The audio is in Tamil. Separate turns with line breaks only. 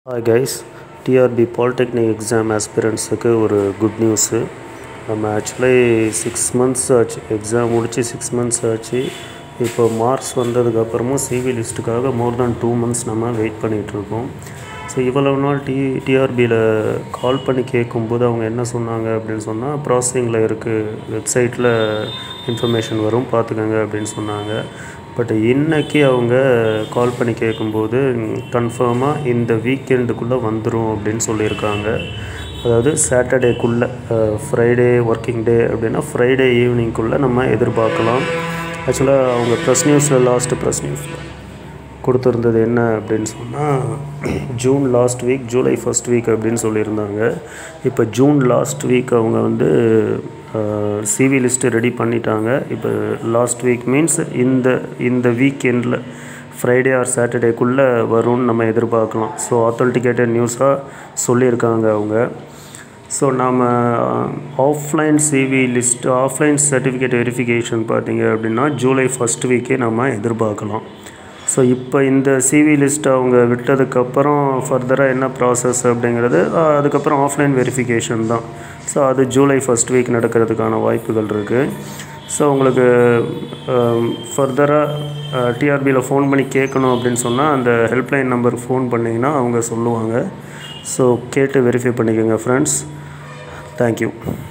hi guys TRB polytechnic exam ஆஸ்பிரண்ட்ஸுக்கு ஒரு குட் நியூஸு நம்ம ஆக்சுவலி சிக்ஸ் மந்த்ஸ் ஆச்சு எக்ஸாம் முடித்து சிக்ஸ் மந்த்ஸ் ஆச்சு இப்போ மார்க்ஸ் வந்ததுக்கப்புறமும் சிவி லிஸ்ட்டுக்காக மோர் தென் டூ மந்த்ஸ் நம்ம வெயிட் பண்ணிகிட்ருக்கோம் ஸோ இவ்வளவு நாள் டி டிஆர்பியில் கால் பண்ணி கேட்கும்போது அவங்க என்ன சொன்னாங்க அப்படின்னு சொன்னால் ப்ராசஸிங்கில் இருக்குது வெப்சைட்டில் இன்ஃபர்மேஷன் வரும் பார்த்துக்கோங்க அப்படின்னு சொன்னாங்க பட் இன்னைக்கு அவங்க கால் பண்ணி கேட்கும்போது கன்ஃபார்மாக இந்த வீக்கெண்டுக்குள்ளே வந்துடும் அப்படின்னு சொல்லியிருக்காங்க அதாவது சாட்டர்டேக்குள்ளே ஃப்ரைடே ஒர்க்கிங் டே அப்படின்னா ஃப்ரைடே ஈவினிங்குள்ளே நம்ம எதிர்பார்க்கலாம் ஆக்சுவலாக அவங்க ப்ரெஸ் நியூஸில் லாஸ்ட்டு ப்ரெஸ் நியூஸில் கொடுத்துருந்தது என்ன அப்படின்னு சொன்னால் June last week July first week அப்படின்னு சொல்லியிருந்தாங்க இப்போ ஜூன் லாஸ்ட் வீக் அவங்க வந்து சிவி லிஸ்ட்டு ரெடி பண்ணிட்டாங்க இப்போ லாஸ்ட் வீக் மீன்ஸ் இந்த இந்த வீக்கெண்டில் ஃப்ரைடே ஆர் சாட்டர்டேக்குள்ளே வரும்னு நம்ம எதிர்பார்க்கலாம் ஸோ ஆத்தென்டிகேட்டட் நியூஸாக சொல்லியிருக்காங்க அவங்க ஸோ நாம் offline CV list offline certificate verification பார்த்தீங்க அப்படின்னா ஜூலை ஃபஸ்ட் வீக்கே நம்ம எதிர்பார்க்கலாம் ஸோ இப்போ இந்த சிவி லிஸ்ட் அவங்க விட்டதுக்கப்புறம் ஃபர்தராக என்ன ப்ராசஸ் அப்படிங்கிறது அதுக்கப்புறம் ஆஃப்லைன் வெரிஃபிகேஷன் தான் ஸோ அது ஜூலை ஃபஸ்ட் வீக் நடக்கிறதுக்கான வாய்ப்புகள் இருக்குது ஸோ உங்களுக்கு ஃபர்தராக டிஆர்பியில் ஃபோன் பண்ணி கேட்கணும் அப்படின்னு சொன்னால் அந்த ஹெல்ப்லைன் நம்பருக்கு ஃபோன் பண்ணிங்கன்னா அவங்க சொல்லுவாங்க ஸோ கேட்டு வெரிஃபை பண்ணிக்கோங்க ஃப்ரெண்ட்ஸ் தேங்க்யூ